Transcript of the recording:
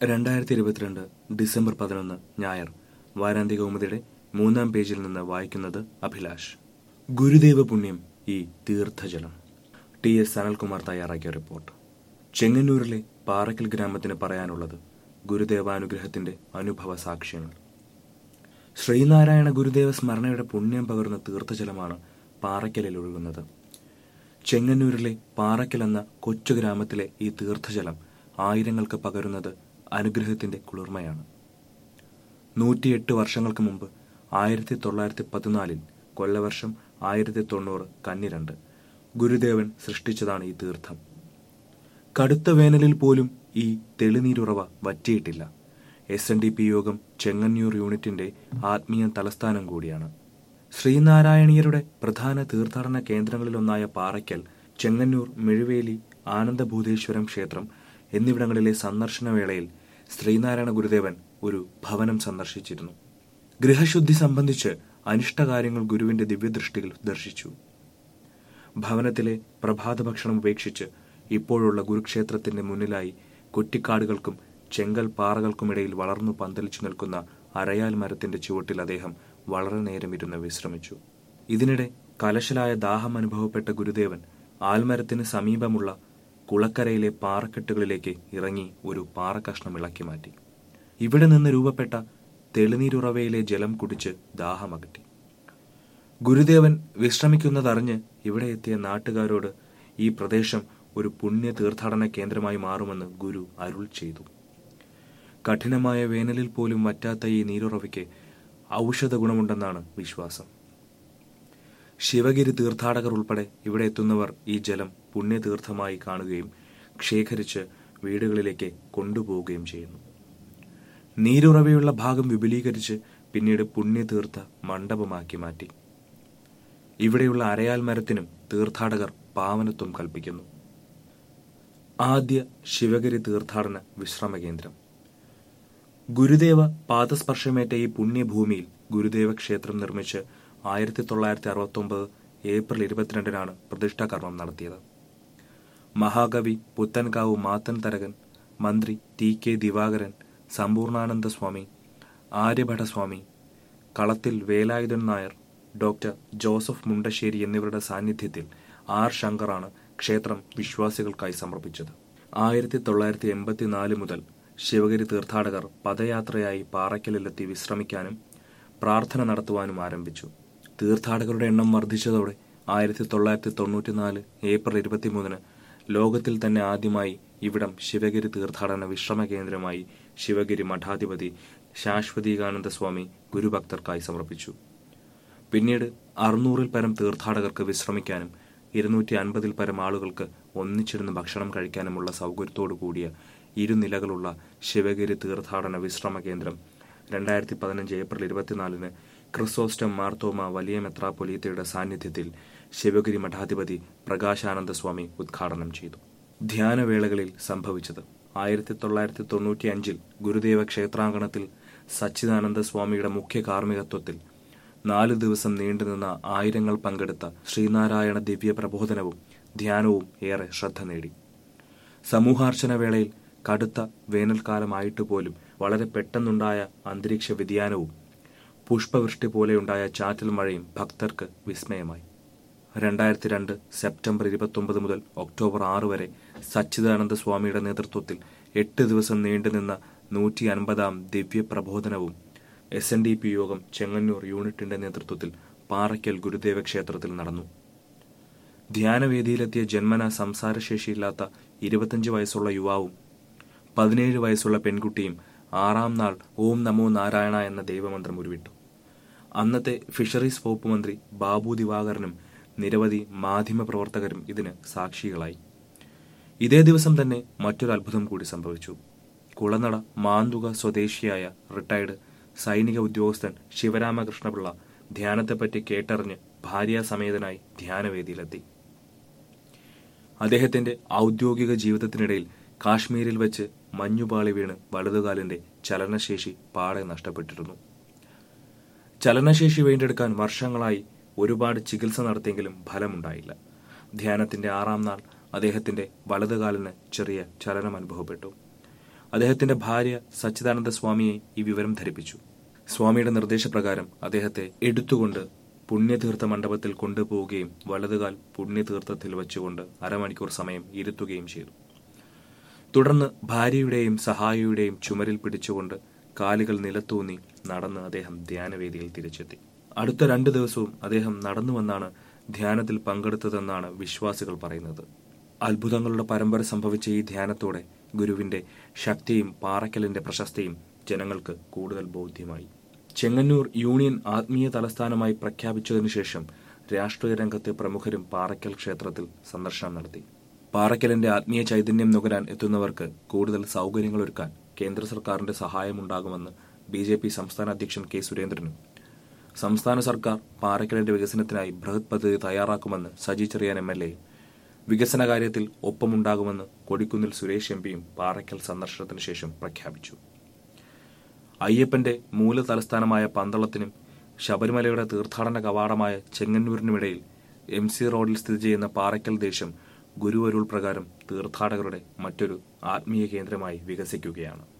രണ്ടായിരത്തി ഇരുപത്തിരണ്ട് ഡിസംബർ പതിനൊന്ന് ഞായർ വാരാന്തിക കൗമുദിയുടെ മൂന്നാം പേജിൽ നിന്ന് വായിക്കുന്നത് അഭിലാഷ് ഗുരുദേവ പുണ്യം ഈ തീർത്ഥജലം ടി എസ് സനൽകുമാർ തയ്യാറാക്കിയ റിപ്പോർട്ട് ചെങ്ങന്നൂരിലെ പാറക്കൽ ഗ്രാമത്തിന് പറയാനുള്ളത് ഗുരുദേവാനുഗ്രഹത്തിന്റെ അനുഭവ സാക്ഷ്യങ്ങൾ ശ്രീനാരായണ ഗുരുദേവ സ്മരണയുടെ പുണ്യം പകർന്ന തീർത്ഥജലമാണ് പാറയ്ക്കലിൽ ഒഴുകുന്നത് ചെങ്ങന്നൂരിലെ പാറയ്ക്കൽ എന്ന കൊച്ചു ഗ്രാമത്തിലെ ഈ തീർത്ഥജലം ആയിരങ്ങൾക്ക് പകരുന്നത് അനുഗ്രഹത്തിന്റെ കുളിർമയാണ് നൂറ്റിയെട്ട് വർഷങ്ങൾക്ക് മുമ്പ് ആയിരത്തി തൊള്ളായിരത്തി പതിനാലിൽ കൊല്ലവർഷം ആയിരത്തി തൊണ്ണൂറ് കന്നിരണ്ട് ഗുരുദേവൻ സൃഷ്ടിച്ചതാണ് ഈ തീർത്ഥം കടുത്ത വേനലിൽ പോലും ഈ തെളിനീരുറവ വറ്റിയിട്ടില്ല എസ് എൻ ഡി പി യോഗം ചെങ്ങന്നൂർ യൂണിറ്റിന്റെ ആത്മീയ തലസ്ഥാനം കൂടിയാണ് ശ്രീനാരായണീയരുടെ പ്രധാന തീർത്ഥാടന കേന്ദ്രങ്ങളിലൊന്നായ പാറയ്ക്കൽ ചെങ്ങന്നൂർ മെഴുവേലി ആനന്ദഭൂതേശ്വരം ക്ഷേത്രം എന്നിവിടങ്ങളിലെ സന്ദർശന വേളയിൽ ശ്രീനാരായണ ഗുരുദേവൻ ഒരു ഭവനം സന്ദർശിച്ചിരുന്നു ഗൃഹശുദ്ധി സംബന്ധിച്ച് അനിഷ്ടകാര്യങ്ങൾ ഗുരുവിന്റെ ദിവ്യദൃഷ്ടിയിൽ ദർശിച്ചു ഭവനത്തിലെ പ്രഭാത ഭക്ഷണം ഉപേക്ഷിച്ച് ഇപ്പോഴുള്ള ഗുരുക്ഷേത്രത്തിന്റെ മുന്നിലായി കുറ്റിക്കാടുകൾക്കും ചെങ്കൽ പാറകൾക്കുമിടയിൽ വളർന്നു പന്തലിച്ചു നിൽക്കുന്ന അരയാൽ മരത്തിന്റെ ചുവട്ടിൽ അദ്ദേഹം വളരെ നേരം ഇരുന്ന് വിശ്രമിച്ചു ഇതിനിടെ കലശലായ ദാഹം അനുഭവപ്പെട്ട ഗുരുദേവൻ ആൽമരത്തിന് സമീപമുള്ള കുളക്കരയിലെ പാറക്കെട്ടുകളിലേക്ക് ഇറങ്ങി ഒരു പാറക്കഷ്ണം ഇളക്കി മാറ്റി ഇവിടെ നിന്ന് രൂപപ്പെട്ട തെളിനീരുറവയിലെ ജലം കുടിച്ച് ദാഹമകറ്റി ഗുരുദേവൻ വിശ്രമിക്കുന്നതറിഞ്ഞ് ഇവിടെ എത്തിയ നാട്ടുകാരോട് ഈ പ്രദേശം ഒരു പുണ്യ തീർത്ഥാടന കേന്ദ്രമായി മാറുമെന്ന് ഗുരു അരുൾ ചെയ്തു കഠിനമായ വേനലിൽ പോലും വറ്റാത്ത ഈ നീരുറവയ്ക്ക് ഔഷധ ഗുണമുണ്ടെന്നാണ് വിശ്വാസം ശിവഗിരി തീർത്ഥാടകർ ഉൾപ്പെടെ ഇവിടെ എത്തുന്നവർ ഈ ജലം പുണ്യതീർത്ഥമായി കാണുകയും ശേഖരിച്ച് വീടുകളിലേക്ക് കൊണ്ടുപോവുകയും ചെയ്യുന്നു നീരുറവയുള്ള ഭാഗം വിപുലീകരിച്ച് പിന്നീട് പുണ്യതീർത്ഥ മണ്ഡപമാക്കി മാറ്റി ഇവിടെയുള്ള അരയാൽ മരത്തിനും തീർത്ഥാടകർ പാവനത്വം കൽപ്പിക്കുന്നു ആദ്യ ശിവഗിരി തീർത്ഥാടന വിശ്രമ കേന്ദ്രം ഗുരുദേവ പാദസ്പർശമേറ്റ ഈ പുണ്യഭൂമിയിൽ ഗുരുദേവ ക്ഷേത്രം നിർമ്മിച്ച് ആയിരത്തി തൊള്ളായിരത്തി അറുപത്തി ഒമ്പത് ഏപ്രിൽ ഇരുപത്തിരണ്ടിനാണ് പ്രതിഷ്ഠാകർമ്മം നടത്തിയത് മഹാകവി പുത്തൻകാവ് മാത്തൻ തരകൻ മന്ത്രി T K Divakaran Sampoornananda Swami Aryabhataswami Kalathil Velayudhan Nair doctor Joseph Mundassery എന്നിവരുടെ സാന്നിധ്യത്തിൽ ആർ ശങ്കറാണ് ക്ഷേത്രം വിശ്വാസികൾക്കായി സമർപ്പിച്ചത് ആയിരത്തി തൊള്ളായിരത്തി എൺപത്തിനാല് മുതൽ ശിവഗിരി തീർത്ഥാടകർ പദയാത്രയായി പാറയ്ക്കലിലെത്തി വിശ്രമിക്കാനും പ്രാർത്ഥന നടത്തുവാനും ആരംഭിച്ചു തീർത്ഥാടകരുടെ എണ്ണം വർദ്ധിച്ചതോടെ ആയിരത്തി തൊള്ളായിരത്തി തൊണ്ണൂറ്റിനാല് ഏപ്രിൽ ഇരുപത്തിമൂന്നിന് ലോകത്തിൽ തന്നെ ആദ്യമായി ഇവിടം ശിവഗിരി തീർത്ഥാടന വിശ്രമ കേന്ദ്രമായി ശിവഗിരി മഠാധിപതി ശാശ്വതീകാനന്ദ സ്വാമി ഗുരുഭക്തർക്കായി സമർപ്പിച്ചു പിന്നീട് അറുന്നൂറിൽ പരം തീർത്ഥാടകർക്ക് വിശ്രമിക്കാനും ഇരുന്നൂറ്റി അൻപതിൽ പരം ആളുകൾക്ക് ഒന്നിച്ചിരുന്ന് ഭക്ഷണം കഴിക്കാനുമുള്ള സൗകര്യത്തോടു കൂടിയ ഇരുനിലകളുള്ള ശിവഗിരി തീർത്ഥാടന വിശ്രമ കേന്ദ്രം രണ്ടായിരത്തി പതിനഞ്ച് ഏപ്രിൽ ഇരുപത്തിനാലിന് ക്രിസോസ്റ്റം മാർത്തോമ വലിയ മെത്രാപ്പൊലീത്തയുടെ സാന്നിധ്യത്തിൽ ശിവഗിരി മഠാധിപതി പ്രകാശാനന്ദ സ്വാമി ഉദ്ഘാടനം ചെയ്തു ധ്യാനവേളകളിൽ സംഭവിച്ചത് ആയിരത്തി തൊള്ളായിരത്തി തൊണ്ണൂറ്റി അഞ്ചിൽ ഗുരുദേവ ക്ഷേത്രാങ്കണത്തിൽ സച്ചിദാനന്ദ സ്വാമിയുടെ മുഖ്യ കാർമ്മികത്വത്തിൽ നാല് ദിവസം നീണ്ടുനിന്ന ആയിരങ്ങൾ പങ്കെടുത്ത ശ്രീനാരായണ ദിവ്യ പ്രബോധനവും ധ്യാനവും ഏറെ ശ്രദ്ധ നേടി സമൂഹാർച്ചന വേളയിൽ കടുത്ത വേനൽക്കാലമായിട്ട് പോലും വളരെ പെട്ടെന്നുണ്ടായ അന്തരീക്ഷ വ്യതിയാനവും പുഷ്പവൃഷ്ടി പോലെയുണ്ടായ ചാറ്റൽ മഴയും ഭക്തർക്ക് വിസ്മയമായി രണ്ടായിരത്തി രണ്ട് സെപ്റ്റംബർ ഇരുപത്തൊമ്പത് മുതൽ ഒക്ടോബർ ആറ് വരെ സച്ചിദാനന്ദ സ്വാമിയുടെ നേതൃത്വത്തിൽ എട്ട് ദിവസം നീണ്ടുനിന്ന നൂറ്റി അൻപതാം ദിവ്യ പ്രബോധനവും എസ് എൻ ഡി പി യോഗം ചെങ്ങന്നൂർ യൂണിറ്റിന്റെ നേതൃത്വത്തിൽ പാറയ്ക്കൽ ഗുരുദേവ ക്ഷേത്രത്തിൽ നടന്നു ധ്യാനവേദിയിലെത്തിയ ജന്മന സംസാരശേഷിയില്ലാത്ത ഇരുപത്തഞ്ച് വയസ്സുള്ള യുവാവും പതിനേഴ് വയസ്സുള്ള പെൺകുട്ടിയും ആറാം നാൾ ഓം നമോ നാരായണ എന്ന ദൈവമന്ത്രം ഉരുവിട്ടു അന്നത്തെ ഫിഷറീസ് വകുപ്പ് മന്ത്രി ബാബു ദിവാകരനും നിരവധി മാധ്യമപ്രവർത്തകരും ഇതിന് സാക്ഷികളായി ഇതേ ദിവസം തന്നെ മറ്റൊരു അത്ഭുതം കൂടി സംഭവിച്ചു കുളനട മാന്തുക സ്വദേശിയായ റിട്ടയർഡ് സൈനിക ഉദ്യോഗസ്ഥൻ ശിവരാമകൃഷ്ണപിള്ള ധ്യാനത്തെപ്പറ്റി കേട്ടറിഞ്ഞ് ഭാര്യാസമേതനായി ധ്യാനവേദിയിലെത്തി അദ്ദേഹത്തിന്റെ ഔദ്യോഗിക ജീവിതത്തിനിടയിൽ കാശ്മീരിൽ വെച്ച് മഞ്ഞുപാളി വീണ് വലതുകാലിന്റെ ചലനശേഷി പാടെ നഷ്ടപ്പെട്ടിരുന്നു ചലനശേഷി വീണ്ടെടുക്കാൻ വർഷങ്ങളായി ഒരുപാട് ചികിത്സ നടത്തിയെങ്കിലും ഫലമുണ്ടായില്ല ധ്യാനത്തിന്റെ ആറാം നാൾ അദ്ദേഹത്തിന്റെ വലതുകാലിന് ചെറിയ ചലനം അനുഭവപ്പെട്ടു അദ്ദേഹത്തിന്റെ ഭാര്യ സച്ചിദാനന്ദ സ്വാമിയെ ഈ വിവരം ധരിപ്പിച്ചു സ്വാമിയുടെ നിർദ്ദേശപ്രകാരം അദ്ദേഹത്തെ എടുത്തുകൊണ്ട് പുണ്യതീർത്ഥ മണ്ഡപത്തിൽ കൊണ്ടുപോവുകയും വലതുകാൽ പുണ്യതീർത്ഥത്തിൽ വെച്ചുകൊണ്ട് അരമണിക്കൂർ സമയം ഇരുത്തുകയും ചെയ്തു തുടർന്ന് ഭാര്യയുടെയും സഹായിയുടെയും ചുമരിൽ പിടിച്ചുകൊണ്ട് കാലുകൾ നിലത്തൂന്നി നടന്ന് അദ്ദേഹം ധ്യാനവേദിയിൽ തിരിച്ചെത്തി അടുത്ത രണ്ടു ദിവസവും അദ്ദേഹം നടന്നുവന്നാണ് ധ്യാനത്തിൽ പങ്കെടുത്തതെന്നാണ് വിശ്വാസികൾ പറയുന്നത് അത്ഭുതങ്ങളുടെ പരമ്പര സംഭവിച്ച ഈ ധ്യാനത്തോടെ ഗുരുവിന്റെ ശക്തിയും പാറയ്ക്കലിന്റെ പ്രശസ്തിയും ജനങ്ങൾക്ക് കൂടുതൽ ബോധ്യമായി ചെങ്ങന്നൂർ യൂണിയൻ ആത്മീയ തലസ്ഥാനമായി പ്രഖ്യാപിച്ചതിനു ശേഷം രാഷ്ട്രീയ രംഗത്തെ പ്രമുഖരും പാറയ്ക്കൽ ക്ഷേത്രത്തിൽ സന്ദർശനം നടത്തി പാറയ്ക്കലിന്റെ ആത്മീയ ചൈതന്യം നുകരാൻ എത്തുന്നവർക്ക് കൂടുതൽ സൗകര്യങ്ങളൊരുക്കാൻ കേന്ദ്ര സർക്കാരിന്റെ സഹായമുണ്ടാകുമെന്ന് ബി ജെ പി സംസ്ഥാന അധ്യക്ഷൻ കെ സുരേന്ദ്രനും സംസ്ഥാന സർക്കാർ പാറയ്ക്കലിന്റെ വികസനത്തിനായി ബൃഹത് പദ്ധതി തയ്യാറാക്കുമെന്ന് സജി ചെറിയാൻ എം എൽ എയും വികസന കാര്യത്തിൽ ഒപ്പമുണ്ടാകുമെന്ന് കൊടിക്കുന്നിൽ സുരേഷ് എം പിയും പാറയ്ക്കൽ സന്ദർശനത്തിന് ശേഷം പ്രഖ്യാപിച്ചു അയ്യപ്പന്റെ മൂല തലസ്ഥാനമായ പന്തളത്തിനും ശബരിമലയുടെ തീർത്ഥാടന കവാടമായ ചെങ്ങന്നൂരിനുമിടയിൽ എം സി റോഡിൽ സ്ഥിതി ചെയ്യുന്ന പാറയ്ക്കൽ ദേശം ഗുരുവരുൾ പ്രകാരം തീർത്ഥാടകരുടെ മറ്റൊരു ആത്മീയ കേന്ദ്രമായി വികസിക്കുകയാണ്